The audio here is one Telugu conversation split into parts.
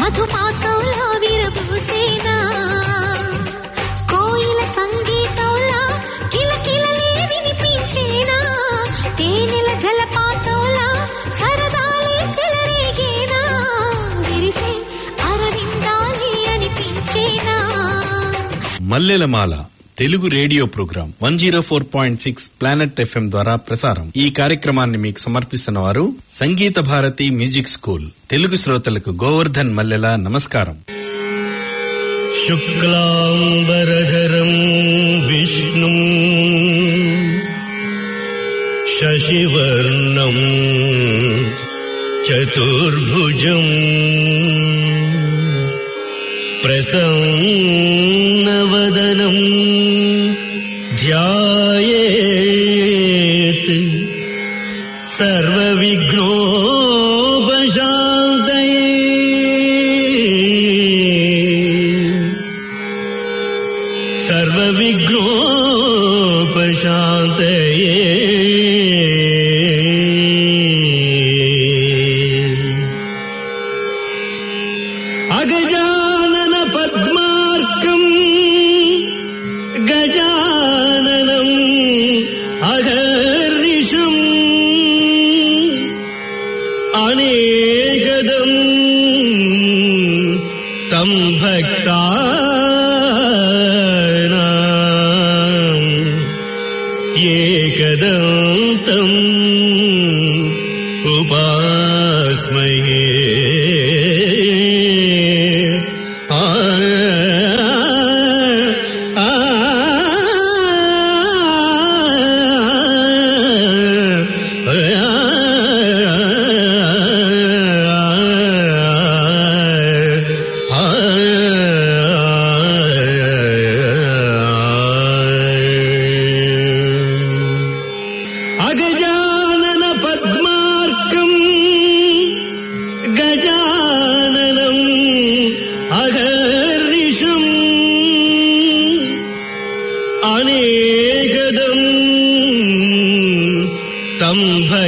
మధుమాసంలో విరబూసేనా కోయిల సంగీతంలా కిలకిలలే వినిపించేనా తేనెల జలపాతంలా సరదాలే చెలరేగేనా విరిసే అరవిందాలి అనిపించేనా Mallelamala Telugu radio programme one zero four point six Planet FM ద్వారా ప్రసారం ఈ కార్యక్రమాన్ని మీకు సమర్పిస్తున్న వారు సంగీత భారతి మ్యూజిక్ స్కూల్ తెలుగు శ్రోతలకు గోవర్ధన్ మల్లెల నమస్కారం शुक्लाम्बरधरम् विष्णुम् शशिवर्णम् चतुर्भुजम् प्रसन्नवदनम् ध्यायेत् सर्वविघ्नोपशान्तये सर्वविघ्नोपशान्तये अगजानन पद्मार्कम् गजाननम् अघर्निशम् अनेकदम् तं भक्तानाम् एकदन्तम् उपास्महे आ आ అగజానన పద్మార్కం గజాననం అఘర్నిశం అనేకదం తం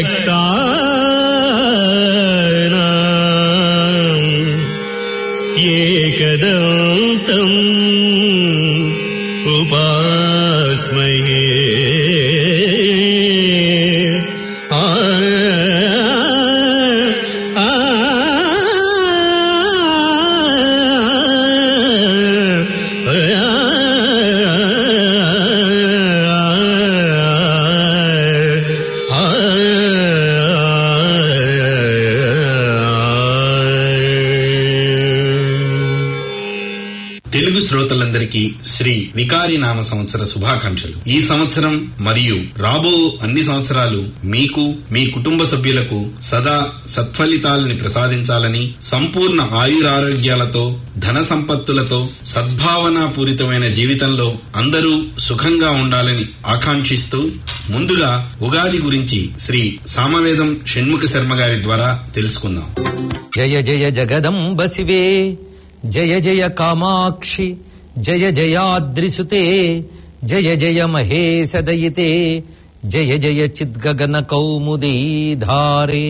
భక్తానాం ఏకదంతం ఉపాస్మహే ఆ ఆ తెలుగు శ్రోతలందరికీ శ్రీ వికారి నామ సంవత్సర శుభాకాంక్షలు ఈ సంవత్సరం మరియు రాబో అన్ని సంవత్సరాలు మీకు మీ కుటుంబ సభ్యులకు సదా సత్ఫలితాలని ప్రసాదించాలని సంపూర్ణ ఆయురారోగ్యాలతో ధన సంపత్తులతో సద్భావనాపూరితమైన జీవితంలో అందరూ సుఖంగా ఉండాలని ఆకాంక్షిస్తూ ముందుగా ఉగాది గురించి శ్రీ సామవేదం షణ్ముఖ శర్మ గారి ద్వారా తెలుసుకుందాం జయ జయ జగదంబ శివే జయ జయ కామాక్షి జయ జయాద్రిసుతే జయ జయ మహేశదయితే జయ జయ చిద్గగన కౌముదీ ధారే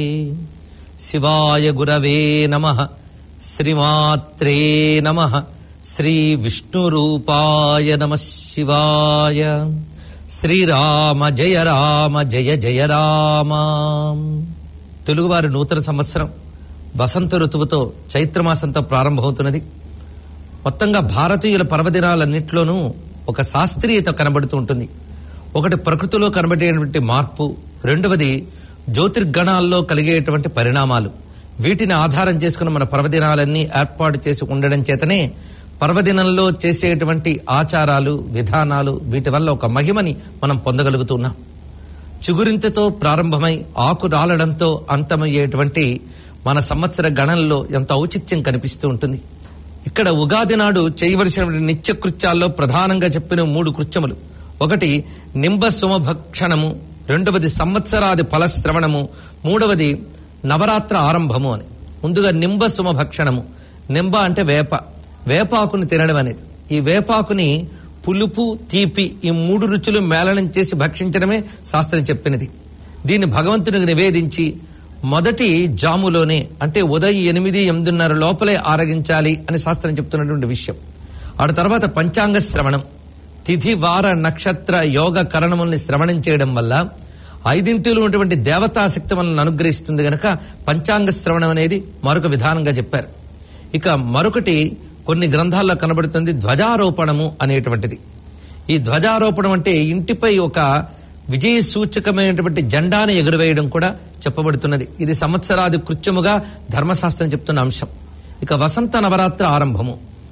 శివాయ గురవే నమ శ్రీమాత్రే నమ శ్రీ విష్ణురూపాయ నమ శివాయ శ్రీరామ జయ రామ జయ జయ రామ తెలుగువారి నూతన సంవత్సరం వసంత ఋతువుతో చైత్రమాసంతో ప్రారంభమవుతున్నది మొత్తంగా భారతీయుల పర్వదినాలన్నింటిలోనూ ఒక శాస్త్రీయత కనబడుతూ ఉంటుంది ఒకటి ప్రకృతిలో కనబడేటువంటి మార్పు రెండవది జ్యోతిర్గణాల్లో కలిగేటువంటి పరిణామాలు వీటిని ఆధారం చేసుకుని మన పర్వదినాలన్నీ ఏర్పాటు చేసి ఉండడం చేతనే పర్వదినంలో చేసేటువంటి ఆచారాలు విధానాలు వీటి వల్ల ఒక మహిమని మనం పొందగలుగుతున్నాం చిగురింతతో ప్రారంభమై ఆకు రాలడంతో అంతమయ్యేటువంటి మన సంవత్సర గణంలో ఎంత ఔచిత్యం కనిపిస్తూ ఉంటుంది ఇక్కడ ఉగాది నాడు చేయవలసిన నిత్య కృత్యాల్లో ప్రధానంగా చెప్పిన మూడు కృత్యములు ఒకటి నింబ సుమభక్షణము రెండవది సంవత్సరాది ఫలశ్రవణము మూడవది నవరాత్ర ఆరంభము అని ముందుగా నింబ సుమభక్షణము నింబ అంటే వేప వేపాకుని తినడం అనేది ఈ వేపాకుని పులుపు తీపి ఈ మూడు రుచులు మేళనం చేసి భక్షించడమే శాస్త్రం చెప్పినది దీన్ని భగవంతునికి నివేదించి మొదటి జాములోనే అంటే ఉదయం ఎనిమిది ఎనిమిదిన్నర లోపలే ఆరగించాలి అని శాస్త్రం చెప్తున్నటువంటి విషయం ఆ తర్వాత పంచాంగ శ్రవణం తిథి వార నక్షత్ర యోగ కరణముల్ని శ్రవణం చేయడం వల్ల ఐదింటిలో ఉన్నటువంటి దేవతాశక్తి మనల్ని అనుగ్రహిస్తుంది గనక పంచాంగ శ్రవణం అనేది మరొక విధానంగా చెప్పారు ఇక మరొకటి కొన్ని గ్రంథాల్లో కనబడుతుంది ధ్వజారోపణము అనేటువంటిది ఈ ధ్వజారోపణం అంటే ఇంటిపై ఒక విజయ సూచకమైనటువంటి జెండాను ఎగురవేయడం కూడా చెప్పబడుతున్నది ఇది సంవత్సరాది కృత్యముగా ధర్మశాస్త్రం చెప్తున్న అంశం ఇక వసంత నవరాత్రి ఆరంభము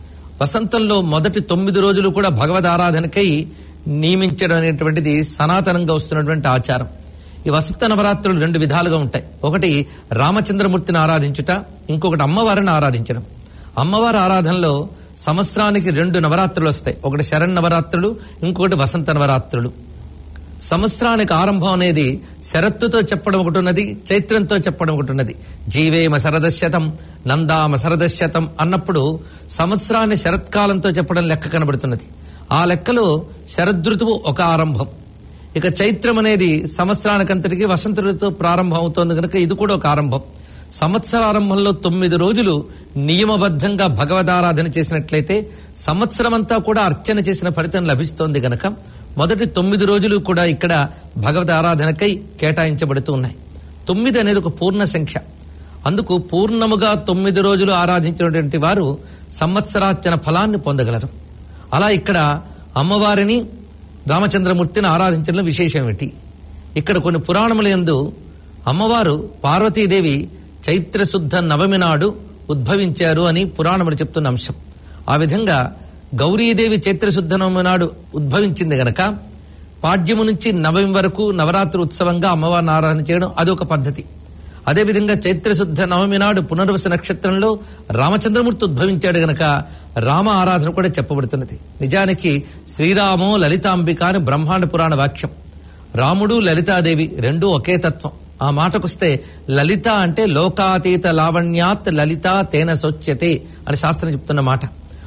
వసంతంలో మొదటి తొమ్మిది రోజులు కూడా భగవద్ ఆరాధనకై నియమించడం అనేటువంటిది సనాతనంగా వస్తున్నటువంటి ఆచారం ఈ వసంత నవరాత్రులు రెండు విధాలుగా ఉంటాయి ఒకటి రామచంద్రమూర్తిని ఆరాధించుట ఇంకొకటి అమ్మవారిని ఆరాధించడం అమ్మవారి ఆరాధనలో సంవత్సరానికి రెండు నవరాత్రులు వస్తాయి ఒకటి శరణ్ నవరాత్రులు ఇంకొకటి వసంత నవరాత్రులు సంవత్సరానికి ఆరంభం అనేది శరత్తుతో చెప్పడం ఒకటి ఉన్నది చైత్రంతో చెప్పడం ఒకటి ఉన్నది జీవేమ శరదశతం నందామ శరదశతం అన్నప్పుడు సంవత్సరాన్ని శరత్కాలంతో చెప్పడం లెక్క కనబడుతున్నది ఆ లెక్కలో శరదృతువు ఒక ఆరంభం ఇక చైత్రం అనేది సంవత్సరానికంతటికి వసంత ఋతువు ప్రారంభం అవుతోంది కనుక ఇది కూడా ఒక ఆరంభం సంవత్సరారంభంలో తొమ్మిది రోజులు నియమబద్ధంగా భగవదారాధన చేసినట్లయితే సంవత్సరం అంతా కూడా అర్చన చేసిన ఫలితం లభిస్తోంది గనక మొదటి తొమ్మిది రోజులు కూడా ఇక్కడ భగవద్ ఆరాధనకై కేటాయించబడుతూ ఉన్నాయి తొమ్మిది అనేది ఒక పూర్ణ సంఖ్య అందుకు పూర్ణముగా తొమ్మిది రోజులు ఆరాధించినటువంటి వారు సంవత్సరార్చన ఫలాన్ని పొందగలరు అలా ఇక్కడ అమ్మవారిని రామచంద్రమూర్తిని ఆరాధించడంలో విశేషం ఏమిటి ఇక్కడ కొన్ని పురాణముల యందు అమ్మవారు పార్వతీదేవి చైత్రశుద్ధ నవమి నాడు ఉద్భవించారు అని పురాణములు చెప్తున్న అంశం ఆ విధంగా గౌరీదేవి చైత్రశుద్ధ నవమి నాడు ఉద్భవించింది గనక పాడ్యము నుంచి నవమి వరకు నవరాత్రి ఉత్సవంగా అమ్మవారిని ఆరాధన చేయడం అదొక పద్ధతి అదేవిధంగా చైత్రశుద్ధ నవమి నాడు పునర్వస నక్షత్రంలో రామచంద్రమూర్తి ఉద్భవించాడు గనక రామ ఆరాధన కూడా చెప్పబడుతున్నది నిజానికి శ్రీరామో లలితాంబిక అని బ్రహ్మాండ పురాణ వాక్యం రాముడు లలితాదేవి రెండూ ఒకే తత్వం ఆ మాటకొస్తే లలిత అంటే లోకాతీత లావణ్యాత్ లలిత తేన సోచ్యతే అని శాస్త్రం చెప్తున్న మాట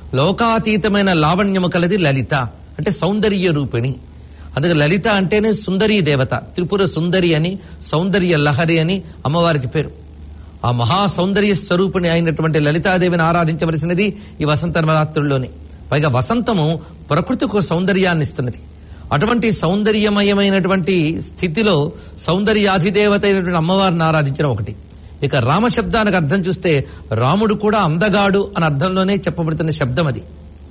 లోకాతీతమైన లావణ్యము కలది లలిత అంటే సౌందర్య రూపిణి అందుకే లలిత అంటేనే సుందరీ దేవత త్రిపుర సుందరి అని సౌందర్య లహరి అని అమ్మవారికి పేరు ఆ మహా సౌందర్య స్వరూపిణి అయినటువంటి లలితాదేవిని ఆరాధించవలసినది ఈ వసంత నవరాత్రుల్లోనే పైగా వసంతము ప్రకృతికి సౌందర్యాన్ని ఇస్తున్నది అటువంటి సౌందర్యమయమైనటువంటి స్థితిలో సౌందర్యాధిదేవత అయినటువంటి అమ్మవారిని ఆరాధించడం ఒకటి ఇక రామ శబ్దానికి అర్థం చూస్తే రాముడు కూడా అందగాడు అని అర్థంలోనే చెప్పబడుతున్న శబ్దం అది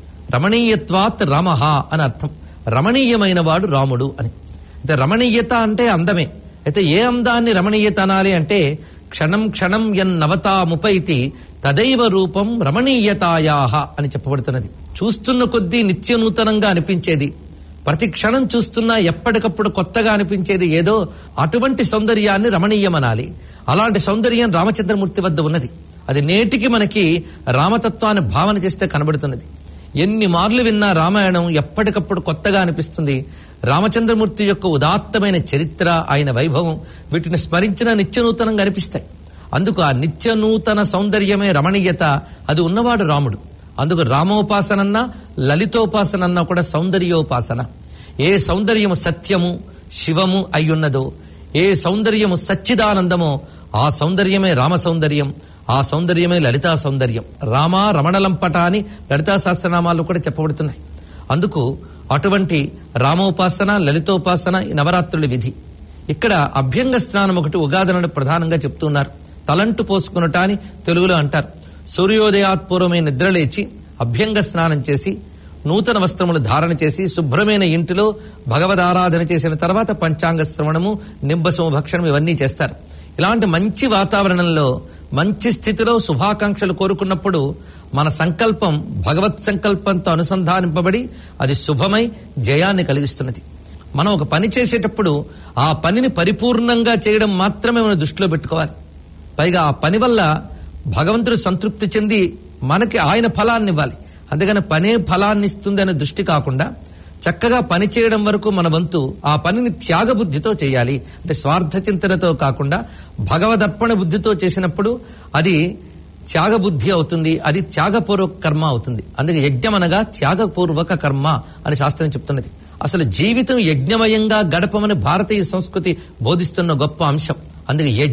రమణీయత్వాత్ రామహ అని అర్థం రమణీయమైన వాడు రాముడు అని అయితే రమణీయత అంటే అందమే అయితే ఏ అందాన్ని రమణీయత అనాలి అంటే క్షణం క్షణం ఎన్ నవతాముపైతి తదైవ రూపం రమణీయతాయాహ అని చెప్పబడుతున్నది చూస్తున్న కొద్దీ నిత్య నూతనంగా అనిపించేది ప్రతి క్షణం చూస్తున్నా ఎప్పటికప్పుడు కొత్తగా అనిపించేది ఏదో అటువంటి సౌందర్యాన్ని రమణీయమనాలి అలాంటి సౌందర్యం రామచంద్రమూర్తి వద్ద ఉన్నది అది నేటికి మనకి రామతత్వాన్ని భావన చేస్తే కనబడుతున్నది ఎన్ని మార్లు విన్నా రామాయణం ఎప్పటికప్పుడు కొత్తగా అనిపిస్తుంది రామచంద్రమూర్తి యొక్క ఉదాత్తమైన చరిత్ర ఆయన వైభవం వీటిని స్మరించిన నిత్యనూతనంగా అనిపిస్తాయి అందుకు ఆ నిత్య నూతన సౌందర్యమే రమణీయత అది ఉన్నవాడు రాముడు అందుకు రామోపాసనన్నా లలితోపాసనన్నా కూడా సౌందర్యోపాసన ఏ సౌందర్యము సత్యము శివము అయ్యున్నదో ఏ సౌందర్యము సచ్చిదానందమో ఆ సౌందర్యమే రామ సౌందర్యం ఆ సౌందర్యమే లలితా సౌందర్యం రామ రమణలంపట అని లలితా సహస్రనామాలు కూడా చెప్పబడుతున్నాయి అందుకు అటువంటి రామోపాసన లలితోపాసన ఈ నవరాత్రుల విధి ఇక్కడ అభ్యంగ స్నానం ఒకటి ఉగాదనను ప్రధానంగా చెప్తున్నారు తలంటు పోసుకునట అని తెలుగులో అంటారు సూర్యోదయాత్పూర్వమైన నిద్రలేచి అభ్యంగ స్నానం చేసి నూతన వస్త్రములు ధారణ చేసి శుభ్రమైన ఇంటిలో భగవదారాధన చేసిన తర్వాత పంచాంగ శ్రవణము నింబసము భక్షణం ఇవన్నీ చేస్తారు ఇలాంటి మంచి వాతావరణంలో మంచి స్థితిలో శుభాకాంక్షలు కోరుకున్నప్పుడు మన సంకల్పం భగవత్ సంకల్పంతో అనుసంధానింపబడి అది శుభమై జయాన్ని కలిగిస్తున్నది మనం ఒక పని చేసేటప్పుడు ఆ పనిని పరిపూర్ణంగా చేయడం మాత్రమే మనం దృష్టిలో పెట్టుకోవాలి పైగా ఆ పని వల్ల భగవంతుడు సంతృప్తి చెంది మనకి ఆయన ఫలాన్ని ఇవ్వాలి అందుకని పనే ఫలాన్ని ఇస్తుంది అనే దృష్టి కాకుండా చక్కగా పని చేయడం వరకు మన వంతు ఆ పనిని త్యాగబుద్ధితో చేయాలి అంటే స్వార్థ చింతనతో కాకుండా భగవదర్పణ బుద్ధితో చేసినప్పుడు అది త్యాగబుద్ధి అవుతుంది అది త్యాగపూర్వక కర్మ అవుతుంది అందుకే యజ్ఞం అనగా త్యాగపూర్వక కర్మ అని శాస్త్రం చెప్తున్నది అసలు జీవితం యజ్ఞమయంగా గడపమని భారతీయ సంస్కృతి బోధిస్తున్న గొప్ప అంశం అందుకే యజ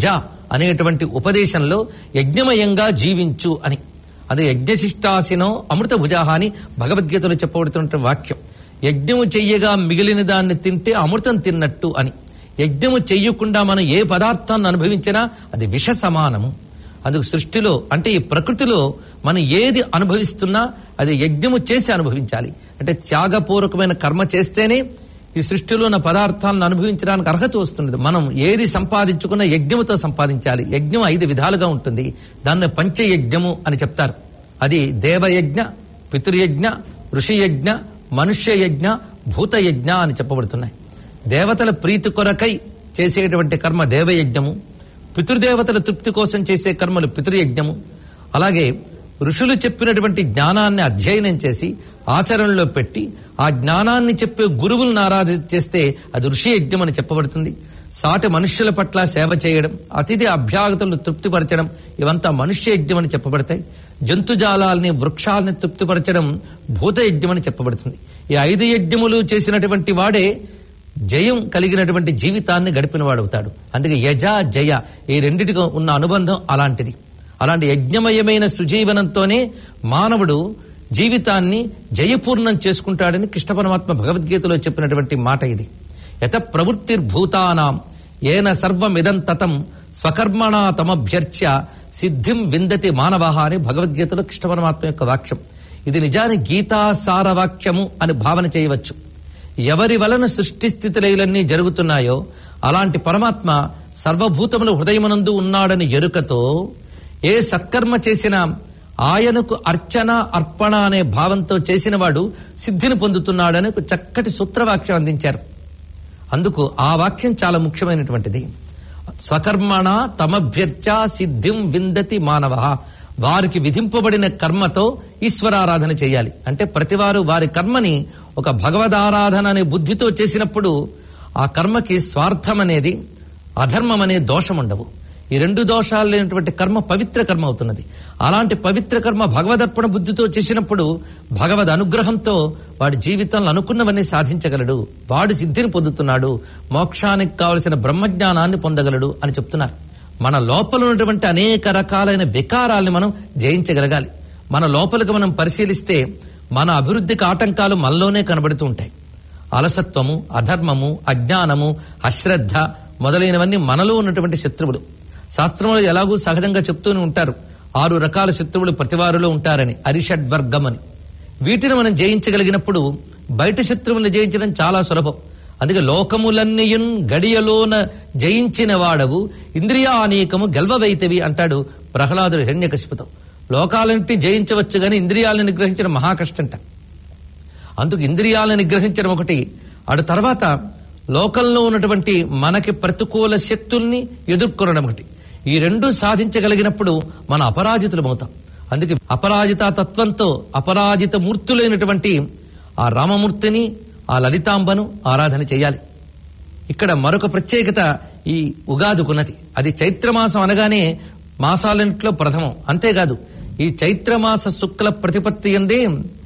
అనేటువంటి ఉపదేశంలో యజ్ఞమయంగా జీవించు అని అది యజ్ఞశిష్టాసినో అమృత భుజాహ అని భగవద్గీతలో చెప్పబడుతున్న వాక్యం యజ్ఞము చెయ్యగా మిగిలిన దాన్ని తింటే అమృతం తిన్నట్టు అని యజ్ఞము చెయ్యకుండా మనం ఏ పదార్థాన్ని అనుభవించినా అది విష సమానము అందుకు సృష్టిలో అంటే ఈ ప్రకృతిలో మనం ఏది అనుభవిస్తున్నా అది యజ్ఞము చేసి అనుభవించాలి అంటే త్యాగపూర్వకమైన కర్మ చేస్తేనే ఈ సృష్టిలో ఉన్న పదార్థాలను అనుభవించడానికి అర్హత వస్తున్నది మనం ఏది సంపాదించుకున్న యజ్ఞముతో సంపాదించాలి యజ్ఞం ఐదు విధాలుగా ఉంటుంది దాన్ని పంచయజ్ఞము అని చెప్తారు అది దేవయజ్ఞ పితృయజ్ఞ ఋషియజ్ఞ మనుష్య యజ్ఞ భూతయజ్ఞ అని చెప్పబడుతున్నాయి దేవతల ప్రీతి కొరకై చేసేటువంటి కర్మ దేవయజ్ఞము పితృదేవతల తృప్తి కోసం చేసే కర్మలు పితృయజ్ఞము అలాగే ఋషులు చెప్పినటువంటి జ్ఞానాన్ని అధ్యయనం చేసి ఆచరణలో పెట్టి ఆ జ్ఞానాన్ని చెప్పే గురువులను ఆరాధన చేస్తే అది ఋషి యజ్ఞం అని చెప్పబడుతుంది సాటి మనుష్యుల పట్ల సేవ చేయడం అతిథి అభ్యాగతులను తృప్తిపరచడం ఇవంతా మనుష్య యజ్ఞం అని చెప్పబడతాయి జంతుజాలాల్ని వృక్షాలని తృప్తిపరచడం భూత యజ్ఞం అని చెప్పబడుతుంది ఈ ఐదు యజ్ఞములు చేసినటువంటి వాడే జయం కలిగినటువంటి జీవితాన్ని గడిపిన వాడవుతాడు అందుకే యజ జయ ఈ రెండిటికి ఉన్న అనుబంధం అలాంటిది అలాంటి యజ్ఞమయమైన సుజీవనంతోనే మానవుడు జీవితాన్ని జయపూర్ణం చేసుకుంటాడని కృష్ణ పరమాత్మ భగవద్గీతలో చెప్పినటువంటి మాట ఇది యత ప్రవృత్తిర్భూతానాం ఏన సర్వమిదం తతం స్వకర్మణా తమభ్యర్చ్య సిద్ధిం విందతి మానవహ అని భగవద్గీతలో కృష్ణ పరమాత్మ యొక్క వాక్యం ఇది నిజానికి గీతాసార వాక్యము అని భావన చేయవచ్చు ఎవరి వలన సృష్టి స్థితిలన్నీ జరుగుతున్నాయో అలాంటి పరమాత్మ సర్వభూతముల హృదయమునందు ఉన్నాడని ఎరుకతో ఏ సత్కర్మ చేసినా ఆయనకు అర్చన అర్పణ అనే భావంతో చేసిన వాడు సిద్ధిని పొందుతున్నాడని ఒక చక్కటి సూత్రవాక్యం అందించారు అందుకు ఆ వాక్యం చాలా ముఖ్యమైనటువంటిది స్వకర్మణ తమభ్యర్చ సిద్ధిం విందతి మానవ వారికి విధింపబడిన కర్మతో ఈశ్వరారాధన చేయాలి అంటే ప్రతివారు వారి కర్మని ఒక భగవదారాధన అనే బుద్ధితో చేసినప్పుడు ఆ కర్మకి స్వార్థం అనేది అధర్మం అనే దోషం ఉండవు ఈ రెండు దోషాలు లేనటువంటి కర్మ పవిత్ర కర్మ అవుతున్నది అలాంటి పవిత్ర కర్మ భగవదర్పణ బుద్ధితో చేసినప్పుడు భగవద్ అనుగ్రహంతో వాడి జీవితంలో అనుకున్నవన్నీ సాధించగలడు వాడు సిద్ధిని పొందుతున్నాడు మోక్షానికి కావలసిన బ్రహ్మజ్ఞానాన్ని పొందగలడు అని చెప్తున్నారు మన లోపల ఉన్నటువంటి అనేక రకాలైన వికారాల్ని మనం జయించగలగాలి మన లోపలికి మనం పరిశీలిస్తే మన అభివృద్ధికి ఆటంకాలు మనలోనే కనబడుతూ ఉంటాయి అలసత్వము అధర్మము అజ్ఞానము అశ్రద్ధ మొదలైనవన్నీ మనలో ఉన్నటువంటి శత్రువులు శాస్త్రంలో ఎలాగూ సహజంగా చెప్తూనే ఉంటారు ఆరు రకాల శత్రువులు ప్రతివారులో ఉంటారని అరిషడ్వర్గం అని వీటిని మనం జయించగలిగినప్పుడు బయట శత్రువులను జయించడం చాలా సులభం అందుకే లోకములన్నీయున్ గడియలోన జయించిన వాడవు ఇంద్రియానీకము గెల్వవైతవి అంటాడు ప్రహ్లాదుడు హిరణ్యకశిపుతో లోకాలంటి జయించవచ్చు గాని ఇంద్రియాలను నిగ్రహించడం మహాకష్టంట అందుకు ఇంద్రియాలను నిగ్రహించడం ఒకటి అటు తర్వాత లోకంలో ఉన్నటువంటి మనకి ప్రతికూల శక్తుల్ని ఎదుర్కొనడం ఒకటి ఈ రెండు సాధించగలిగినప్పుడు మన అపరాజితులమవుతాం అందుకే అపరాజిత తత్వంతో అపరాజిత మూర్తులైనటువంటి ఆ రామమూర్తిని ఆ లలితాంబను ఆరాధన చేయాలి ఇక్కడ మరొక ప్రత్యేకత ఈ ఉగాదికున్నది అది చైత్రమాసం అనగానే మాసాలన్నింటిలో ప్రథమం అంతేకాదు ఈ చైత్రమాస శుక్ల ప్రతిపత్తి ఎందే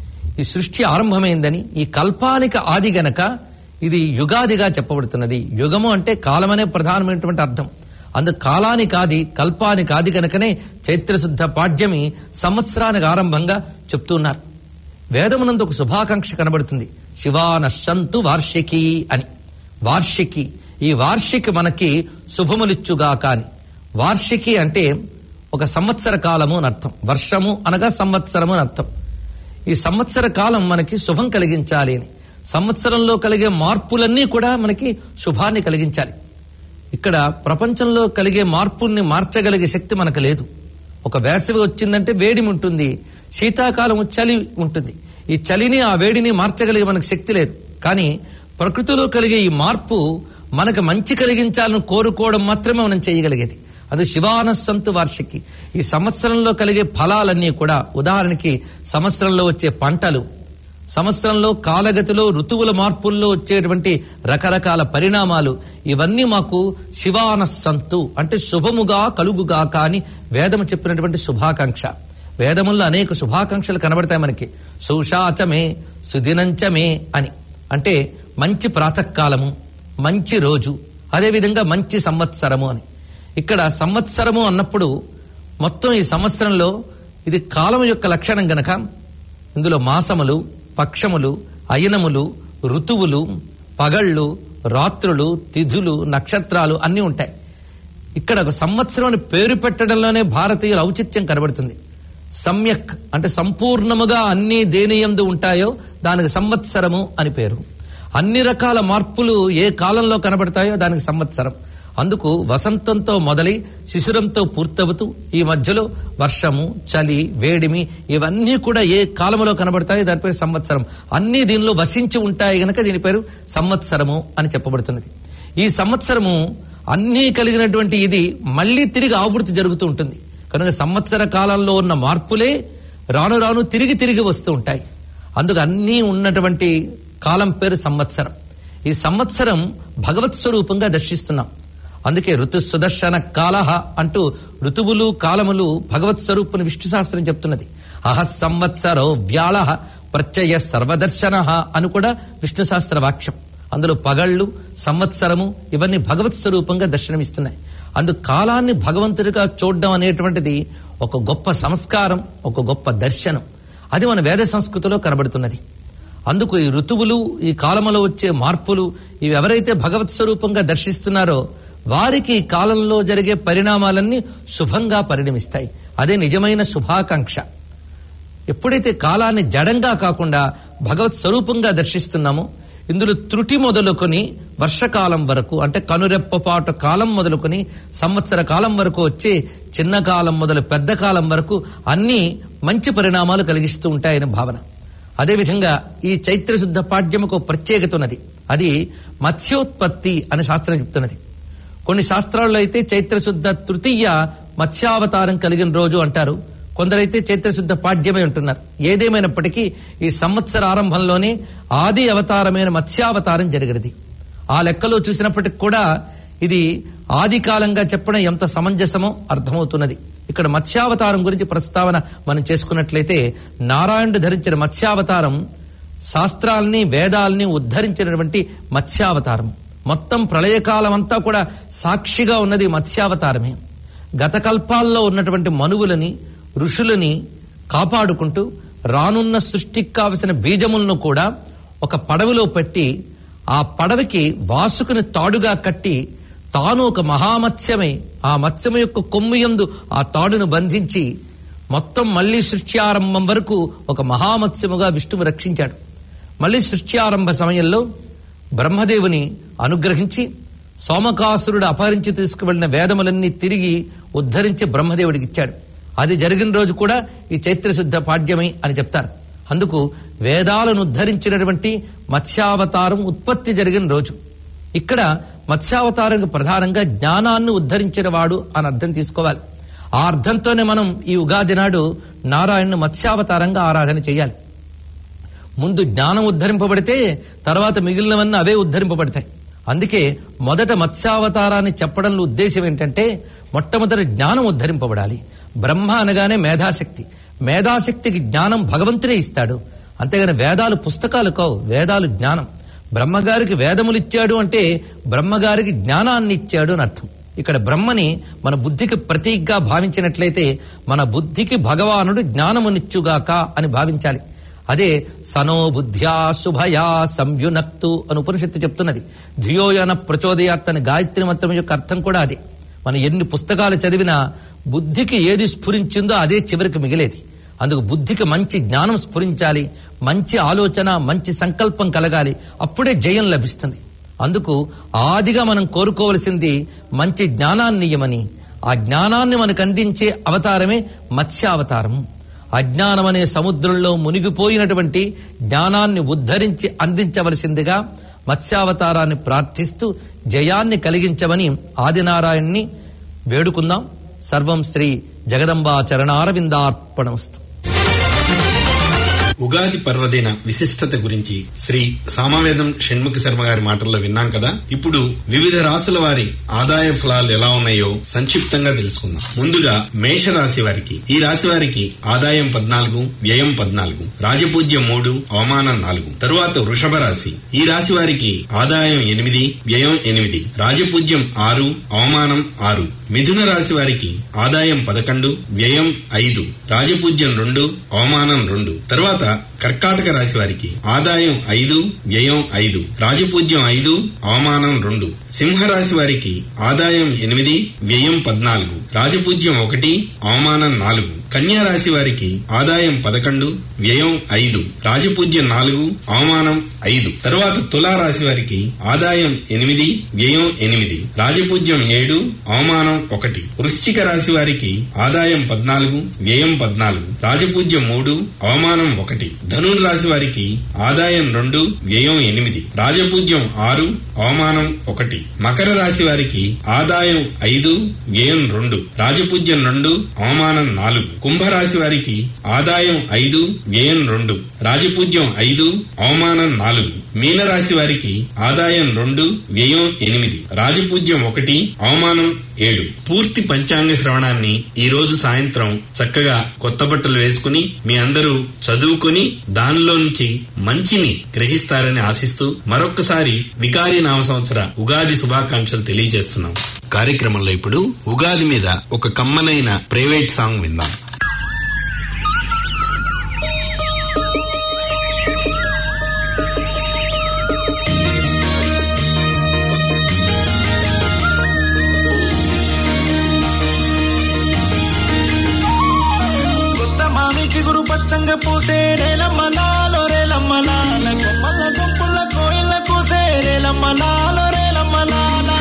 ఈ సృష్టి ఆరంభమైందని ఈ కల్పానికి ఆది గనక ఇది యుగాదిగా చెప్పబడుతున్నది యుగము అంటే కాలమనే ప్రధానమైనటువంటి అర్థం అందు కాలానికి ఆది కల్పానికి ఆది గనకనే చైత్రశుద్ధ పాడ్యమి సంవత్సరానికి ఆరంభంగా చెప్తున్నారు వేదమునందు ఒక శుభాకాంక్ష కనబడుతుంది శివానశంతు వార్షికి అని వార్షికి ఈ వార్షికి మనకి శుభములిచ్చుగాక అని వార్షికి అంటే ఒక సంవత్సర కాలము అని అర్థం వర్షము అనగా సంవత్సరము అని అర్థం ఈ సంవత్సర కాలం మనకి శుభం కలిగించాలి అని సంవత్సరంలో కలిగే మార్పులన్నీ కూడా మనకి శుభాన్ని కలిగించాలి ఇక్కడ ప్రపంచంలో కలిగే మార్పుల్ని మార్చగలిగే శక్తి మనకు లేదు ఒక వేసవి వచ్చిందంటే వేడి ఉంటుంది శీతాకాలం చలి ఉంటుంది ఈ చలిని ఆ వేడిని మార్చగలిగే మనకు శక్తి లేదు కానీ ప్రకృతిలో కలిగే ఈ మార్పు మనకు మంచి కలిగించాలని కోరుకోవడం మాత్రమే మనం చేయగలిగేది అది శివానస్సంతు వార్షికి ఈ సంవత్సరంలో కలిగే ఫలాలన్నీ కూడా ఉదాహరణకి సంవత్సరంలో వచ్చే పంటలు సంవత్సరంలో కాలగతిలో ఋతువుల మార్పుల్లో వచ్చేటువంటి రకరకాల పరిణామాలు ఇవన్నీ మాకు శివానస్సంతు అంటే శుభముగా కలుగుగా కాని వేదము చెప్పినటువంటి శుభాకాంక్ష వేదముల్లో అనేక శుభాకాంక్షలు కనబడతాయి మనకి సౌషాచమే సుదినంచమే అని అంటే మంచి ప్రాతకాలము మంచి రోజు అదేవిధంగా మంచి సంవత్సరము అని ఇక్కడ సంవత్సరము అన్నప్పుడు మొత్తం ఈ సంవత్సరంలో ఇది కాలం యొక్క లక్షణం గనక ఇందులో మాసములు పక్షములు అయనములు ఋతువులు పగళ్ళు రాత్రులు తిథులు నక్షత్రాలు అన్నీ ఉంటాయి ఇక్కడ ఒక సంవత్సరం అని పేరు పెట్టడంలోనే భారతీయుల ఔచిత్యం కనబడుతుంది సమ్యక్ అంటే సంపూర్ణముగా అన్ని దేనియందు ఉంటాయో దానికి సంవత్సరము అని పేరు అన్ని రకాల మార్పులు ఏ కాలంలో కనబడతాయో దానికి సంవత్సరం అందుకు వసంతంతో మొదలై శిశిరంతో పూర్తవుతూ ఈ మధ్యలో వర్షము చలి వేడిమి ఇవన్నీ కూడా ఏ కాలంలో కనబడతాయో దాని పేరు సంవత్సరం అన్ని దీనిలో వసించి ఉంటాయి గనక దీని పేరు సంవత్సరము అని చెప్పబడుతున్నది ఈ సంవత్సరము అన్నీ కలిగినటువంటి ఇది మళ్ళీ తిరిగి ఆవృత్తి జరుగుతూ ఉంటుంది కనుక సంవత్సర కాలంలో ఉన్న మార్పులే రాను రాను తిరిగి తిరిగి వస్తూ ఉంటాయి అందుకు అన్నీ ఉన్నటువంటి కాలం పేరు సంవత్సరం ఈ సంవత్సరం భగవత్ స్వరూపంగా దర్శిస్తున్నాం అందుకే ఋతు సుదర్శన కాలహ అంటూ ఋతువులు కాలములు భగవత్ స్వరూపుని విష్ణు శాస్త్రం చెప్తున్నది అహ సంవత్సరో వ్యాళ ప్రత్యయ సర్వదర్శన అని కూడా విష్ణు శాస్త్ర వాక్యం అందులో పగళ్ళు సంవత్సరము ఇవన్నీ భగవత్ స్వరూపంగా దర్శనమిస్తున్నాయి అందుకు కాలాన్ని భగవంతుడిగా చూడడం అనేటువంటిది ఒక గొప్ప సంస్కారం ఒక గొప్ప దర్శనం అది మన వేద సంస్కృతిలో కనబడుతున్నది అందుకు ఈ ఋతువులు ఈ కాలములో వచ్చే మార్పులు ఇవి ఎవరైతే భగవత్ స్వరూపంగా దర్శిస్తున్నారో వారికి ఈ కాలంలో జరిగే పరిణామాలన్నీ శుభంగా పరిణమిస్తాయి అదే నిజమైన శుభాకాంక్ష ఎప్పుడైతే కాలాన్ని జడంగా కాకుండా భగవత్ స్వరూపంగా దర్శిస్తున్నామో ఇందులో త్రుటి మొదలుకొని వర్షకాలం వరకు అంటే కనురెప్పపాటు కాలం మొదలుకొని సంవత్సర కాలం వరకు వచ్చే చిన్న కాలం మొదలు పెద్ద కాలం వరకు అన్నీ మంచి పరిణామాలు కలిగిస్తూ ఉంటాయని భావన అదేవిధంగా ఈ చైత్రశుద్ధ పాడ్యముకు ఒక ప్రత్యేకత ఉన్నది అది మత్స్యోత్పత్తి అని శాస్త్రం చెప్తున్నది కొన్ని శాస్త్రాల్లో అయితే చైత్రశుద్ధ తృతీయ మత్స్యావతారం కలిగిన రోజు అంటారు కొందరైతే చైత్రశుద్ధ పాడ్యమే ఉంటున్నారు ఏదేమైనప్పటికీ ఈ సంవత్సర ఆరంభంలోనే ఆది అవతారమైన మత్స్యావతారం జరిగినది ఆ లెక్కలో చూసినప్పటికి కూడా ఇది ఆది కాలంగా చెప్పడం ఎంత సమంజసమో అర్థమవుతున్నది ఇక్కడ మత్స్యావతారం గురించి ప్రస్తావన మనం చేసుకున్నట్లయితే నారాయణుడు ధరించిన మత్స్యావతారం శాస్త్రాల్ని వేదాల్ని ఉద్ధరించినటువంటి మత్స్యావతారం మొత్తం ప్రళయకాలం అంతా కూడా సాక్షిగా ఉన్నది మత్స్యావతారమే గత కల్పాల్లో ఉన్నటువంటి మనువులని ఋషులని కాపాడుకుంటూ రానున్న సృష్టికి కావలసిన బీజములను కూడా ఒక పడవలో పెట్టి ఆ పడవకి వాసుకుని తాడుగా కట్టి తాను ఒక మహామత్స్యమై ఆ మత్స్యము యొక్క కొమ్ము యందు ఆ తాడును బంధించి మొత్తం మళ్లీ సృష్ట్యారంభం వరకు ఒక మహామత్స్యముగా విష్ణువు రక్షించాడు మళ్లీ సృష్ట్యారంభ సమయంలో బ్రహ్మదేవుని అనుగ్రహించి సోమకాసురుడు అపహరించి తీసుకువెళ్లిన వేదములన్నీ తిరిగి ఉద్ధరించి బ్రహ్మదేవుడికి ఇచ్చాడు అది జరిగిన రోజు కూడా ఈ చైత్రశుద్ధ పాడ్యమై అని చెప్తారు అందుకు వేదాలను ఉద్ధరించినటువంటి మత్స్యావతారం ఉత్పత్తి జరిగిన రోజు ఇక్కడ మత్స్యావతారం ప్రధానంగా జ్ఞానాన్ని ఉద్ధరించిన వాడు అని అర్థం తీసుకోవాలి ఆ అర్థంతోనే మనం ఈ ఉగాది నాడు నారాయణను మత్స్యావతారంగా ఆరాధన చేయాలి ముందు జ్ఞానం ఉద్ధరింపబడితే తర్వాత మిగిలినవన్నీ అవే ఉద్ధరింపబడతాయి అందుకే మొదట మత్స్యావతారాన్ని చెప్పడంలో ఉద్దేశం ఏంటంటే మొట్టమొదటి జ్ఞానం ఉద్ధరింపబడాలి బ్రహ్మ అనగానే మేధాశక్తి మేధాశక్తికి జ్ఞానం భగవంతుడే ఇస్తాడు అంతేగాని వేదాలు పుస్తకాలు కావు వేదాలు జ్ఞానం బ్రహ్మగారికి వేదములు ఇచ్చాడు అంటే బ్రహ్మగారికి జ్ఞానాన్ని ఇచ్చాడు అని అర్థం ఇక్కడ బ్రహ్మని మన బుద్ధికి ప్రతీకగా భావించినట్లయితే మన బుద్ధికి భగవానుడు జ్ఞానమునిచ్చుగాక అని భావించాలి అదే సనో బుద్ధ్యా శుభయా సంయునక్తు అని ఉపనిషత్తు చెప్తున్నది ధియోయన ప్రచోదయాత్ అని గాయత్రి మంత్రం యొక్క అర్థం కూడా అదే మనం ఎన్ని పుస్తకాలు చదివినా బుద్ధికి ఏది స్ఫురించిందో అదే చివరికి మిగిలేది అందుకు బుద్ధికి మంచి జ్ఞానం స్ఫురించాలి మంచి ఆలోచన మంచి సంకల్పం కలగాలి అప్పుడే జయం లభిస్తుంది అందుకు ఆదిగా మనం కోరుకోవలసింది మంచి జ్ఞానాన్ని ఇయ్యమని ఆ జ్ఞానాన్ని మనకు అందించే అవతారమే మత్స్యావతారం అజ్ఞానం అనే సముద్రంలో మునిగిపోయినటువంటి జ్ఞానాన్ని ఉద్ధరించి అందించవలసిందిగా మత్స్యావతారాన్ని ప్రార్థిస్తూ జయాన్ని కలిగించమని ఆదినారాయణ్ణి వేడుకుందాం సర్వం శ్రీ జగదంబా చరణారవిందార్పణమస్తు ఉగాది పర్వదిన విశిష్టత గురించి శ్రీ సామవేదం షణ్ముఖ శర్మ గారి మాటల్లో విన్నాం కదా ఇప్పుడు వివిధ రాసుల వారి ఆదాయ ఫలాలు ఎలా ఉన్నాయో సంక్షిప్తంగా తెలుసుకుందాం ముందుగా మేష రాశి వారికి ఈ రాశి వారికి ఆదాయం పద్నాలుగు వ్యయం పద్నాలుగు రాజపూజ్యం మూడు అవమానం నాలుగు తరువాత వృషభ రాశి ఈ రాశి వారికి ఆదాయం ఎనిమిది వ్యయం ఎనిమిది రాజపూజ్యం ఆరు అవమానం ఆరు మిథున రాశి వారికి ఆదాయం పదకొండు వ్యయం ఐదు రాజపూజ్యం రెండు అవమానం రెండు తర్వాత కర్కాటక రాశి వారికి ఆదాయం ఐదు వ్యయం ఐదు రాజపూజ్యం ఐదు అవమానం రెండు సింహరాశి వారికి ఆదాయం ఎనిమిది వ్యయం పద్నాలుగు రాజపూజ్యం ఒకటి అవమానం నాలుగు కన్యా రాశి వారికి ఆదాయం పదకొండు వ్యయం ఐదు రాజపూజ్యం నాలుగు అవమానం ఐదు తరువాత తులా రాశి వారికి ఆదాయం ఎనిమిది వ్యయం ఎనిమిది రాజపూజ్యం ఏడు అవమానం ఒకటి వృశ్చిక రాశి వారికి ఆదాయం పద్నాలుగు వ్యయం పద్నాలుగు రాజపూజ్యం మూడు అవమానం ఒకటి ధనుర్ రాశి వారికి ఆదాయం రెండు వ్యయం ఎనిమిది రాజపూజ్యం ఆరు అవమానం ఒకటి మకర రాశి వారికి ఆదాయం ఐదు వ్యయం రెండు రాజపూజ్యం రెండు అవమానం నాలుగు కుంభరాశి వారికి ఆదాయం ఐదు వ్యయం రెండు రాజపూజ్యం ఐదు అవమానం నాలుగు మీనరాశి వారికి ఆదాయం రెండు వ్యయం ఎనిమిది రాజపూజ్యం ఒకటి అవమానం ఏడు పూర్తి పంచాంగ శ్రవణాన్ని ఈ రోజు సాయంత్రం చక్కగా కొత్త బట్టలు వేసుకుని మీ అందరూ చదువుకుని దానిలో నుంచి మంచిని గ్రహిస్తారని ఆశిస్తూ మరొక్కసారి వికారి నామ సంవత్సర ఉగాది శుభాకాంక్షలు తెలియజేస్తున్నాం కార్యక్రమంలో ఇప్పుడు ఉగాది మీద ఒక కమ్మనైన ప్రైవేట్ సాంగ్ విందాం కొత్త మామి చిగురు పచ్చంగ పూసే రేలమ్మలాలో రేలమ్మలాల కొమ్మల గుంపుల కోయిల కూసే రేలమ్మలాలో రేలమ్మలాల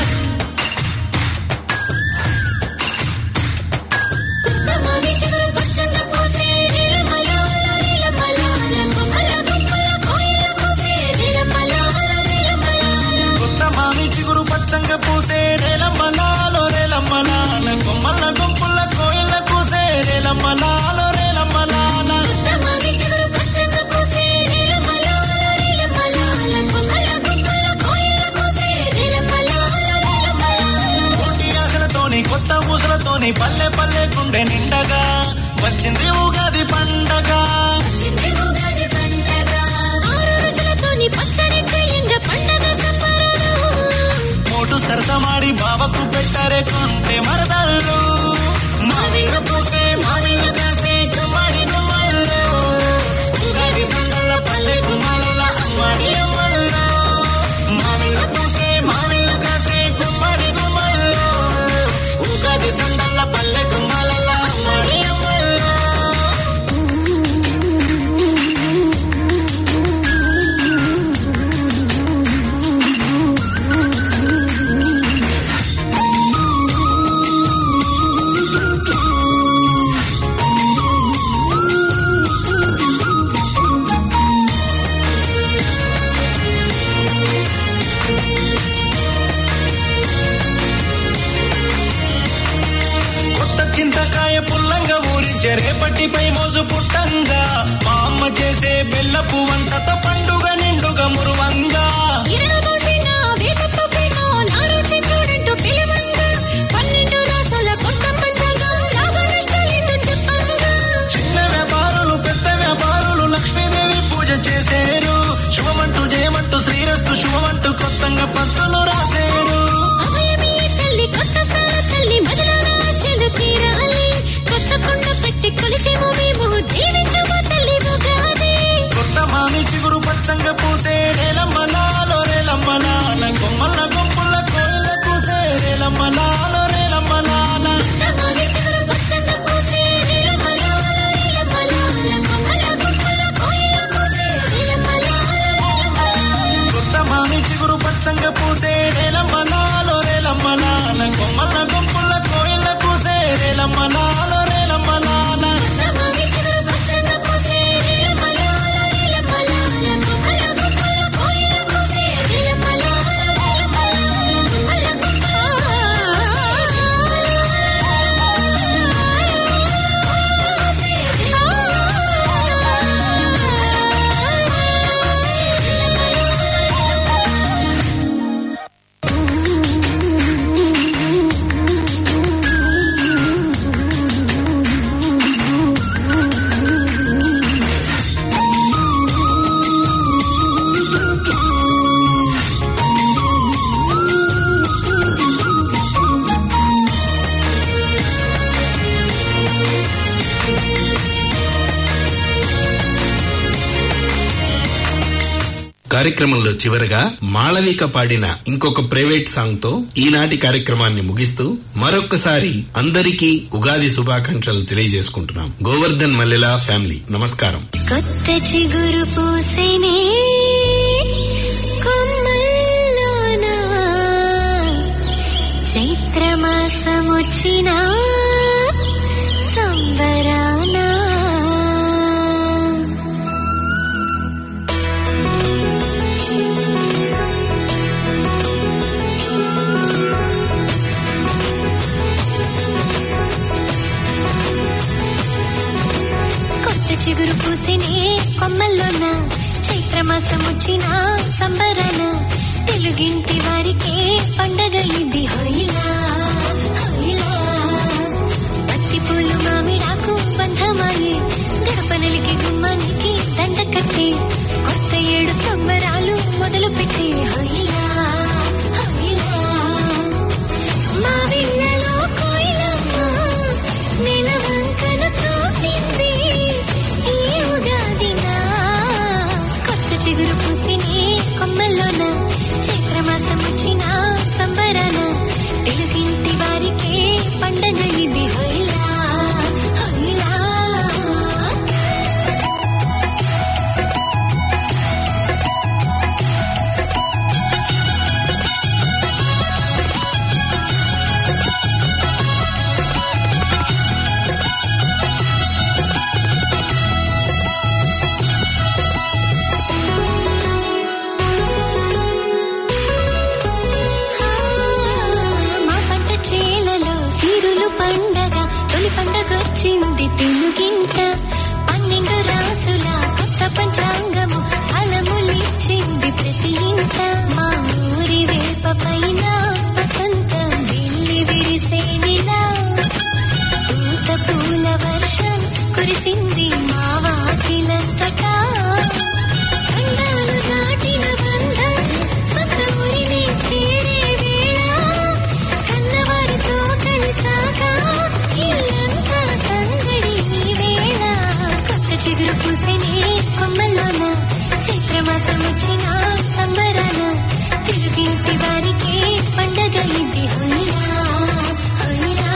నమామి చిగురు పచ్చంగా పూసే నీలమలాల నీలమలాల కొమ్మల గుంపుల కోయిల కూసే నీలమలాల నీలమలాల కొత్త మామి చిగురు పచ్చంగ పూసే రేలమ్మలాలో రేలమ్మలాల కొమ్మల గుంపుల కోయిల కూసే రేలమ్మలాలో రేలమ్మలాల నమామి చిగురు పచ్చంగా పూసే నీలమలాల నీలమలాల కొమ్మల గుంపుల కోయిల కూసే నీలమలాల నీలమలాల కోటి ఆశలతోని కొత్త ఊసలతోని పల్లె పల్లె గుండె నిండగా వచ్చింది ఉగాది పండగ చిన్ని ఉగాది పండగ ఆరు రుచులతోని పచ్చడి చెయ్యంగా పండగ సంబరాలు మోటు సరసమాడి బావకు పెట్టారే కొంటే మరదళ్ళు మావిళ్ళు పూసే మావిళ్ళు కాసే గుమ్మడి గుమ్మళ్ళు ఉగాది సందళ్ళ పల్లె గుమ్మల అమ్మడి అమ్మళ్ళు మావిళ్ళు పూసే మావిళ్ళు కాసే గుమ్మడి గుమ్మళ్ళు ఉగాది సందళ్ళ పల్లె గుమ్మల అమ్మడి అమ్మళ్ళు కొత్త చింతకాయ పుల్లంగా ఊరించే రేపటిపై మోజు పుట్టంగా మా అమ్మ చేసే బెల్లపు వంటతో పండుగ నిండుగా మురువంగా ఇరడు మోసిన వేపపు ప్రేమ నా రుచి చూడంటూ పిలువంగా పన్నెండు రాసుల కొత్త పంచంగం లాభ నష్టాలేంటో చెప్పంగా చిన్న వ్యాపారులు పెద్ద వ్యాపారులు లక్ష్మీదేవి పూజ చేసేరు శుభమంటూ జయమంటూ శ్రీరస్తు శుభమంటూ కొత్తగా పత్తులు రాసేరు అభయమే తల్లి కొత్త సార తల్లి మొదల ఆశలు తీరాలి కొత్త కొండ పెట్టి కొలిచేమో మేము దీవించమో తల్లి ఉగాది కొత్త మామి చిగురు పచ్చంగా పూసే రేలమ్మలాలో రేలమ్మలాల కొమ్మల గుంపుల కోయిల కూసే రేలమ్మలాలో రేలమ్మలాల నమామి చిగురు పచ్చంగా పూసే నీలమలాల నీలమలాల కొమ్మల గుంపుల కోయిల కూసే నీలమలాల నీలమలాల కొత్త మామి చిగురు పచ్చంగా పూసే రేలమ్మలాలో రేలమ్మలాల కొమ్మల గుంపుల కోయిల కూసే రేలమ్మలాలో రేలమ్మలాల నమామి చిగురు పచ్చంగా పూసే నీలమలాల నీలమలాల కొమ్మల గుంపుల కోయిల కూసే నీలమలాల నీలమలాల కొమ్మల గుంపుల కార్యక్రమంలో చివరగా మాళవిక పాడిన ఇంకొక ప్రైవేట్ సాంగ్ తో ఈనాటి కార్యక్రమాన్ని ముగిస్తూ మరొక్కసారి అందరికీ ఉగాది శుభాకాంక్షలు తెలియజేసుకుంటున్నాం గోవర్ధన్ మల్లెల ఫ్యామిలీ నమస్కారం కొత్త చిగురు పూసేనే కొమ్మల్లోన చైత్రమాసమొచ్చిన సంబరాన కొత్త చిగురు పూసినే కొమ్మల్లోన చైత్రమాసం వచ్చిన సంబరాన తెలుగింటి వారికి పండగ ఇది హోయిలా హోయిలా పత్తి పూలు మామిడాకు బంధమాయే గడపనలికి గుమ్మానికి దండ కట్టి కొత్త ఏడు సంబరాలు మొదలు పెట్టి హోయిలా హోయిలా మా విన్నలో కోయిలమ్మ నెలవంకను చూసింది ఈ ఉగాదిన కొత్త చిగురు పూసిని కొమ్మల్లోన చైత్రమాసం వచ్చిన సంబరాన తెలుగింటి వారికి పండగ ఇది హోయిలా హోయిలా మా పంట చేలలో సిరులు పండగ తొలి పండగ వచ్చింది తెలుగింట పన్నెండు రాసుల కొత్త పంచాంగము ఫలములిచ్చింది ప్రతి ఇంట మా ఊరి వేప పైన వసంతం వెళ్ళి విరిసేనిలా పూత పూల వర్షం కురిసింది మా వాకిలంతటా ఖండాలు దాటిన బంధం సొంత ఊరిని చేరే వేళ కన్నవారితో కలిసాక ఇల్లంతా సందడి ఈ వేళ కొత్త చిగురు పూసని కొమ్మల్లోన చైత్రమాసం వచ్చిన సంబరాన తెలుగింటి వారికి పండగ ఇది హోయిలా హోయిలా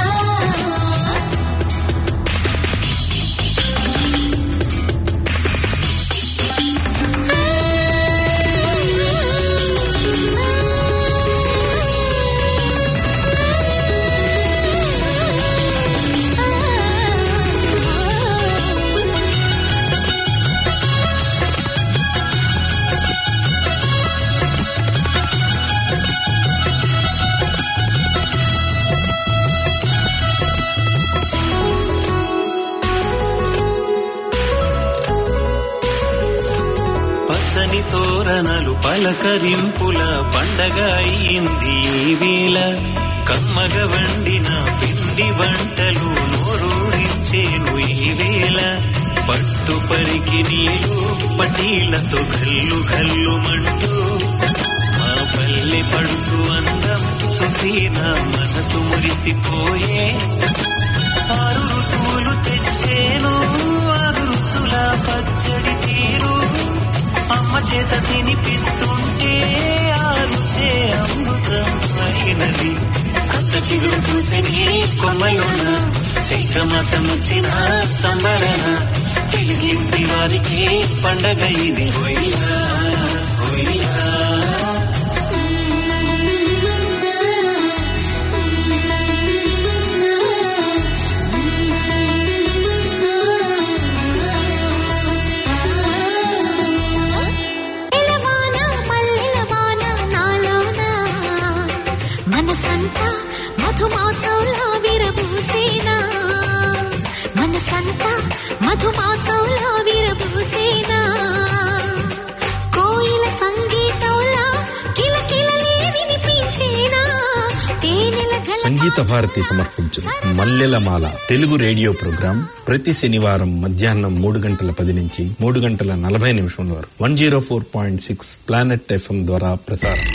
పచ్చని తోరణాలు పలకరింపుల పండగ అయింది ఈ వేళ కమ్మగ వండిన పిండి వంటలు నోరూరించేను ఈ వేళ పట్టు పరికి నీళ్ళు పటీలతో గల్లు గల్లు మంటూ మా పల్లె పడుచు అందం చూసి నా మనసు మురిసిపోయే ఆరు ఋతువులు తెచ్చేను ఆరు రుచుల పచ్చడి తీరు అమ్మ చేత తినిపిస్తుంటే ఆ రుచే అమృతం అయినది కొత్త చిగురు పూసని కొమ్మలోన చైత్రమాసం వచ్చిన సంబరణ తెలుగింటి వారికి పండగ ఇది హోయిలా హోయిలా పిలవాన మల్లెలవాన నాలోన మనసంతా మధుమాసంలో విరబూసేనా మనసంతా మధుమాసంలో విరబూసేనా కోయిల సంగీతంలా కిలకిలలే వినిపించేనా తేనెల జల సంగీత భారతి సమర్పించు మల్లెల మాల తెలుగు రేడియో ప్రోగ్రాం ప్రతి శనివారం మధ్యాహ్నం మూడు గంటల పది నుంచి మూడు గంటల నలభై నిమిషం వరకు one zero four point six Planet FM ద్వారా ప్రసారం